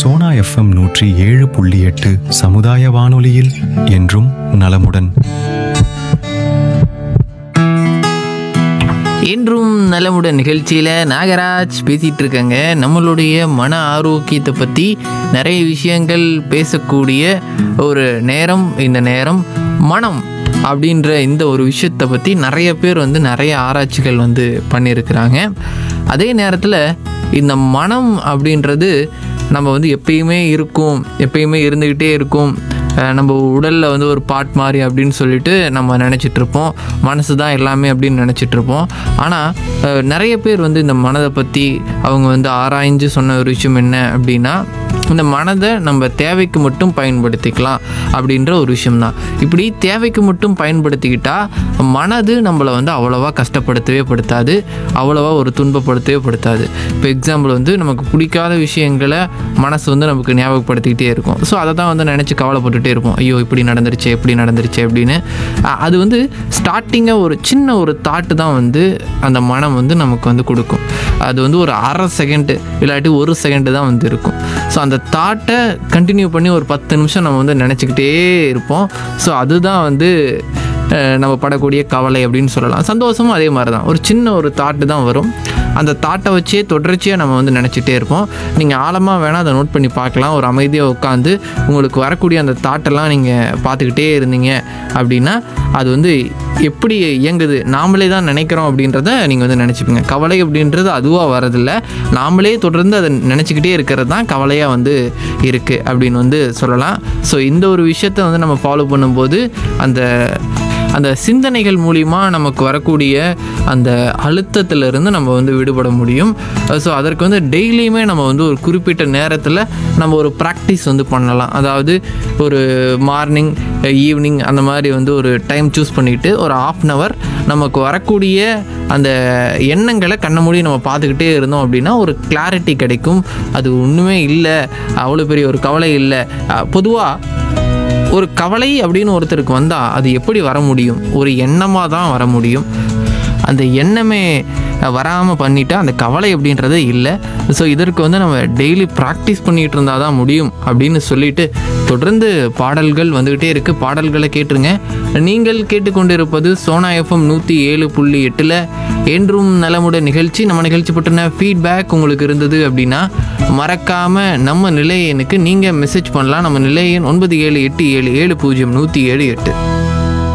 Sona FM நூற்றி ஏழு புள்ளி எட்டு சமுதாய வானொலியில் என்றும் நலமுடன் என்றும் நலமுடன் நிகழ்ச்சியில் நாகராஜ் பேசிகிட்டு இருக்கேங்க நம்மளுடைய மன ஆரோக்கியத்தை பற்றி நிறைய விஷயங்கள் பேசக்கூடிய ஒரு நேரம் இந்த நேரம் மனம் அப்படின்ற இந்த ஒரு விஷயத்தை பற்றி நிறைய பேர் வந்து நிறைய ஆராய்ச்சிகள் வந்து பண்ணியிருக்கிறாங்க அதே நேரத்தில் இந்த மனம் அப்படின்றது நம்ம வந்து எப்பயுமே இருக்கும் எப்பயுமே இருந்துக்கிட்டே இருக்கும் அஹ் நம்ம உடலில் வந்து ஒரு பார்ட் மாதிரி அப்படின்னு சொல்லிட்டு நம்ம நினச்சிட்டு இருப்போம் மனசு தான் எல்லாமே அப்படின்னு நினச்சிட்டு இருப்போம் ஆனால் நிறைய பேர் வந்து இந்த மனதை பற்றி அவங்க வந்து ஆராய்ஞ்சு சொன்ன ஒரு விஷயம் என்ன அப்படின்னா இந்த மனதை நம்ம தேவைக்கு மட்டும் பயன்படுத்திக்கலாம் அப்படின்ற ஒரு விஷயம்தான் இப்படி தேவைக்கு மட்டும் பயன்படுத்திக்கிட்டா மனது நம்மளை வந்து அவ்வளோவா கஷ்டப்படுத்தவே படுத்தாது அவ்வளோவா ஒரு துன்பப்படுத்தவே படுத்தாது இப்போ எக்ஸாம்பிள் வந்து நமக்கு பிடிக்காத விஷயங்களை மனசு வந்து நமக்கு ஞாபகப்படுத்திக்கிட்டே இருக்கும் ஸோ அதை தான் வந்து நினச்சி கவலைப்பட்டுட்டே இருப்போம் ஐயோ இப்படி நடந்துருச்சு எப்படி நடந்துருச்சு அப்படின்னு அ- அது வந்து ஸ்டார்டிங்காக ஒரு சின்ன ஒரு தாட்டு தான் வந்து அந்த மனம் வந்து நமக்கு வந்து கொடுக்கும் அது வந்து ஒரு அரை செகண்டு இல்லாட்டி ஒரு செகண்டு தான் வந்து இருக்கும் ஸோ அந்த தாட்டை கண்டினியூ பண்ணி ஒரு பத்து நிமிஷம் நம்ம வந்து நினச்சிக்கிட்டே இருப்போம் ஸோ அதுதான் வந்து அஹ், நம்ம படக்கூடிய கவலை அப்படின்னு சொல்லலாம் சந்தோஷமும் அதே மாதிரி தான் ஒரு சின்ன ஒரு தாட்டு தான் வரும் அந்த தாட்டை வச்சே தொடர்ச்சியாக நம்ம வந்து நினச்சிட்டே இருப்போம் நீங்கள் ஆழமாக வேணால் அதை நோட் பண்ணி பார்க்கலாம் ஒரு அமைதியாக உட்காந்து உங்களுக்கு வரக்கூடிய அந்த தாட்டெல்லாம் நீங்கள் பார்த்துக்கிட்டே இருந்தீங்க அப்படின்னா அது வந்து எப்படி இயங்குது நாமளே தான் நினைக்கிறோம் அப்படின்றத நீங்கள் வந்து நினச்சிப்பீங்க கவலை அப்படின்றது அதுவாக வரதில்ல நாமளே தொடர்ந்து அதை நினச்சிக்கிட்டே இருக்கிறது தான் கவலையாக வந்து இருக்குது அப்படின்னு வந்து சொல்லலாம் ஸோ இந்த ஒரு விஷயத்தை வந்து நம்ம ஃபாலோ பண்ணும்போது அந்த அந்த சிந்தனைகள் மூலிமா நமக்கு வரக்கூடிய அந்த அழுத்தத்திலிருந்து நம்ம வந்து விடுபட முடியும் ஸோ அதற்கு வந்து டெய்லியுமே நம்ம வந்து ஒரு குறிப்பிட்ட நேரத்தில் நம்ம ஒரு ப்ராக்டிஸ் வந்து பண்ணலாம் அதாவது ஒரு மார்னிங் ஈவினிங் அந்த மாதிரி வந்து ஒரு டைம் சூஸ் பண்ணிவிட்டு ஒரு ஆஃப் அன் ஹவர் நமக்கு வரக்கூடிய அந்த எண்ணங்களை கண்ண மூடி நம்ம பார்த்துக்கிட்டே இருந்தோம் அப்படின்னா ஒரு கிளாரிட்டி கிடைக்கும் அது ஒன்றுமே இல்லை அவ்வளோ பெரிய ஒரு கவலை இல்லை பொதுவாக ஒரு கவலை அப்படின்னு ஒருத்தருக்கு வந்தால் அது எப்படி வர முடியும் ஒரு எண்ணமாக தான் வர முடியும் அந்த எண்ணமே வராமல் பண்ணிட்டா அந்த கவலை அப்படின்றதே இல்லை ஸோ இதற்கு வந்து நம்ம டெய்லி ப்ராக்டிஸ் பண்ணிகிட்டு இருந்தால் தான் முடியும் அப்படின்னு சொல்லிட்டு தொடர்ந்து பாடல்கள் வந்துக்கிட்டே இருக்குது பாடல்களை கேட்டுருங்க நீங்கள் கேட்டுக்கொண்டிருப்பது சோனா எஃப்எம் நூற்றி ஏழு புள்ளி எட்டில் என்றும் நலமுடன் நிகழ்ச்சி நம்ம நிகழ்ச்சி பற்றின ஃபீட்பேக் உங்களுக்கு இருந்தது அப்படின்னா மறக்காமல் நம்ம நிலையனுக்கு நீங்கள் மெசேஜ் பண்ணலாம் நம்ம நிலையன் ஒன்பது ஏழு எட்டு ஏழு ஏழு பூஜ்ஜியம் நூற்றி ஏழு எட்டு